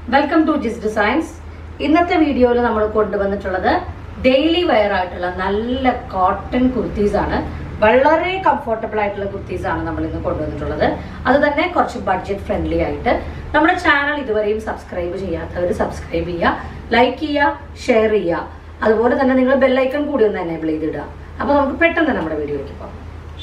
welcome to ജിസ് designs ഇന്നത്തെ വീഡിയോയിൽ നമ്മൾ കൊണ്ടുവന്നിട്ടുള്ളത് ഡെയിലി വെയർ ആയിട്ടുള്ള നല്ല കോട്ടൺ കുർത്തീസ് ആണ് വളരെ കംഫർട്ടബിൾ ആയിട്ടുള്ള കുർത്തീസ് ആണ് നമ്മൾ ഇന്ന് കൊണ്ടുവന്നിട്ടുള്ളത് അത് തന്നെ കുറച്ച് ബഡ്ജറ്റ് ഫ്രണ്ട്ലി ആയിട്ട് നമ്മുടെ ചാനൽ ഇതുവരെയും സബ്സ്ക്രൈബ് ചെയ്യാത്തവർ സബ്സ്ക്രൈബ് ചെയ്യുക ലൈക്ക് ചെയ്യുക ഷെയർ ചെയ്യുക അതുപോലെ തന്നെ നിങ്ങൾ ബെല്ലൈക്കൺ കൂടി ഒന്ന് എനേബിൾ ചെയ്തിടുക അപ്പോൾ നമുക്ക് പെട്ടെന്ന് നമ്മുടെ വീഡിയോയിലേക്ക് പോകാം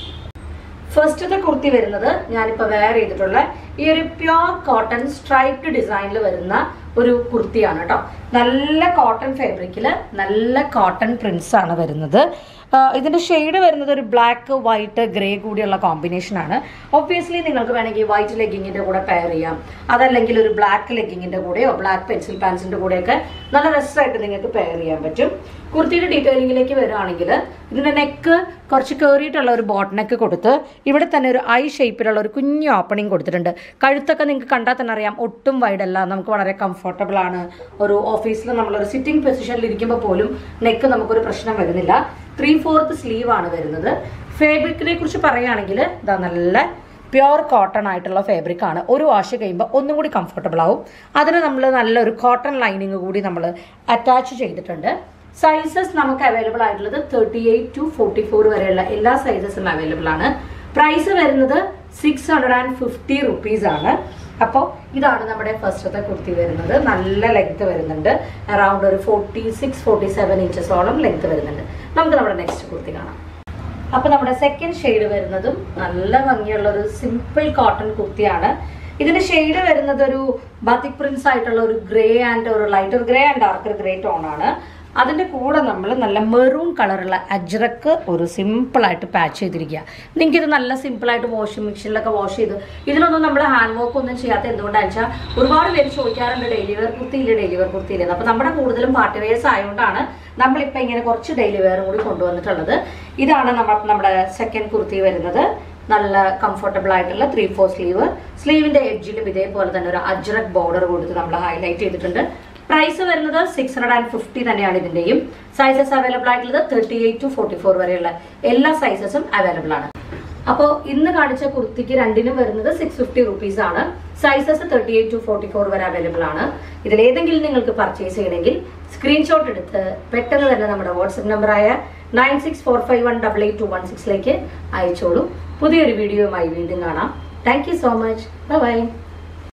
ഫസ്റ്റത്തെ കുർത്തി വരുന്നത് ഞാനിപ്പോൾ വെയർ ചെയ്തിട്ടുള്ള ഈ ഒരു പ്യോർ കോട്ടൺ സ്ട്രൈപ്ഡ് ഡിസൈനിൽ വരുന്ന ഒരു കുർത്തിയാണ് കേട്ടോ നല്ല കോട്ടൺ ഫാബ്രിക്കിൽ നല്ല കോട്ടൺ പ്രിന്റ്സ് ആണ് വരുന്നത് ആ, ഇതിന്റെ ഷെയ്ഡ് വരുന്നത് ഒരു ബ്ലാക്ക് വൈറ്റ് ഗ്രേ കൂടിയുള്ള കോമ്പിനേഷൻ ആണ് ഒബ്വിയസ്ലി നിങ്ങൾക്ക് വേണമെങ്കിൽ വൈറ്റ് ലെഗിങ്ങിന്റെ കൂടെ പെയർ ചെയ്യാം അതല്ലെങ്കിൽ ഒരു ബ്ലാക്ക് ലെഗിങ്ങിന്റെ കൂടെയോ ബ്ലാക്ക് പെൻസിൽ പാൻസിന്റെ കൂടെയൊക്കെ നല്ല രസമായിട്ട് നിങ്ങൾക്ക് പെയർ ചെയ്യാൻ പറ്റും കുർത്തിയുടെ ഡീറ്റെയിലിംഗിലേക്ക് വരികയാണെങ്കിൽ ഇതിന്റെ നെക്ക് കുറച്ച് കയറിയിട്ടുള്ള ഒരു ബോട്ട് നെക്ക് കൊടുത്ത് ഇവിടെ തന്നെ ഒരു ഐ ഷേപ്പിലുള്ള ഒരു കുഞ്ഞു ഓപ്പണിംഗ് കൊടുത്തിട്ടുണ്ട് കഴുത്തൊക്കെ നിങ്ങൾക്ക് കണ്ടാൽ തന്നെ അറിയാം ഒട്ടും വൈഡ് അല്ല നമുക്ക് വളരെ കംഫർട്ടബിൾ ആണ് ഒരു ഓഫീസിൽ നമ്മളൊരു സിറ്റിംഗ് പൊസിഷനിൽ ഇരിക്കുമ്പോൾ പോലും നെക്ക് നമുക്കൊരു പ്രശ്നം വരുന്നില്ല ത്രീ ഫോർത്ത് സ്ലീവ് ആണ് വരുന്നത് ഫാബ്രിക്കിനെ കുറിച്ച് പറയുകയാണെങ്കിൽ ഇതാ നല്ല പ്യുവർ കോട്ടൺ ആയിട്ടുള്ള ഫാബ്രിക് ആണ് ഒരു വാഷ് കഴിയുമ്പോൾ ഒന്നും കൂടി കംഫർട്ടബിൾ ആവും അതിന് നമ്മൾ നല്ലൊരു കോട്ടൺ ലൈനിങ് കൂടി നമ്മൾ അറ്റാച്ച് ചെയ്തിട്ടുണ്ട് സൈസസ് നമുക്ക് അവൈലബിൾ ആയിട്ടുള്ളത് thirty eight to forty four വരെയുള്ള എല്ലാ സൈസസും അവൈലബിൾ ആണ് പ്രൈസ് വരുന്നത് six hundred and fifty rupees ആണ് അപ്പോൾ ഇതാണ് നമ്മുടെ ഫസ്റ്റത്തെ കുർത്തി വരുന്നത് നല്ല ലെങ്ത് വരുന്നുണ്ട് അറൗണ്ട് ഒരു ഫോർട്ടി സിക്സ് ഫോർട്ടി സെവൻ ഇഞ്ചസോളം ലെങ്ത് വരുന്നുണ്ട് നമുക്ക് നമ്മുടെ നെക്സ്റ്റ് കുർത്തി കാണാം അപ്പൊ നമ്മുടെ സെക്കൻഡ് ഷെയ്ഡ് വരുന്നതും നല്ല ഭംഗിയുള്ള ഒരു സിമ്പിൾ കോട്ടൺ കുർത്തിയാണ് ഇതിന്റെ ഷെയ്ഡ് വരുന്നത് ഒരു ബാത്തിക് പ്രിന്റ്സ് ആയിട്ടുള്ള ഒരു ഗ്രേ ആൻഡ് ഒരു lighter grey and darker grey tone ആണ് അതിന്റെ കൂടെ നമ്മൾ നല്ല മെറൂൺ കളറുള്ള അജ്രക്ക് ഒരു സിമ്പിൾ ആയിട്ട് പാച്ച് ചെയ്തിരിക്കുക നിങ്ങൾക്ക് ഇത് നല്ല സിമ്പിൾ ആയിട്ട് വാഷിംഗ് മെഷീനിലൊക്കെ വാഷ് ചെയ്ത് ഇതിനൊന്നും നമ്മൾ ഹാൻഡ് വർക്ക് ഒന്നും ചെയ്യാത്ത എന്തുകൊണ്ടാണെന്ന് വെച്ചാൽ ഒരുപാട് പേര് ചോദിക്കാറുണ്ട് ഡെയിലി വെയർ കുർത്തിയില്ല ഡെയിലി വെയർ കുർത്തിയില്ല അപ്പൊ നമ്മുടെ കൂടുതലും പാർട്ടി വെയർസ് ആയതുകൊണ്ടാണ് നമ്മളിപ്പോൾ ഇങ്ങനെ കുറച്ച് ഡെയിലി വെയറും കൂടി കൊണ്ടുവന്നിട്ടുള്ളത് ഇതാണ് നമ്മൾ നമ്മുടെ സെക്കൻഡ് കുർത്തി വരുന്നത് നല്ല കംഫർട്ടബിൾ ആയിട്ടുള്ള ത്രീ ഫോർ സ്ലീവ് സ്ലീവിന്റെ എഡ്ജിലും ഇതേപോലെ തന്നെ ഒരു അജ്രക് ബോർഡർ കൊടുത്ത് നമ്മൾ ഹൈലൈറ്റ് ചെയ്തിട്ടുണ്ട് പ്രൈസ് വരുന്നത് സിക്സ് ഹൺഡ്രഡ് ആൻഡ് ഫിഫ്റ്റി തന്നെയാണ് ഇതിന്റെയും സൈസസ് അവൈലബിൾ ആയിട്ടുള്ളത് thirty eight to forty four വരെയുള്ള എല്ലാ സൈസസും അവൈലബിൾ ആണ് അപ്പോൾ ഇന്ന് കാണിച്ച കുർത്തിക്ക് രണ്ടിനും വരുന്നത് സിക്സ് ഫിഫ്റ്റി റുപ്പീസ് ആണ് sizes thirty eight to forty four വരെ അവൈലബിൾ ആണ് ഇതിൽ ഏതെങ്കിലും നിങ്ങൾക്ക് പർച്ചേസ് ചെയ്യണമെങ്കിൽ സ്ക്രീൻഷോട്ട് എടുത്ത് പെട്ടെന്ന് തന്നെ നമ്മുടെ വാട്സപ്പ് നമ്പറായ nine six four five one double eight two one സിക്സിലേക്ക് അയച്ചോളൂ പുതിയൊരു വീഡിയോയുമായി വീണ്ടും കാണാം thank you so much bye by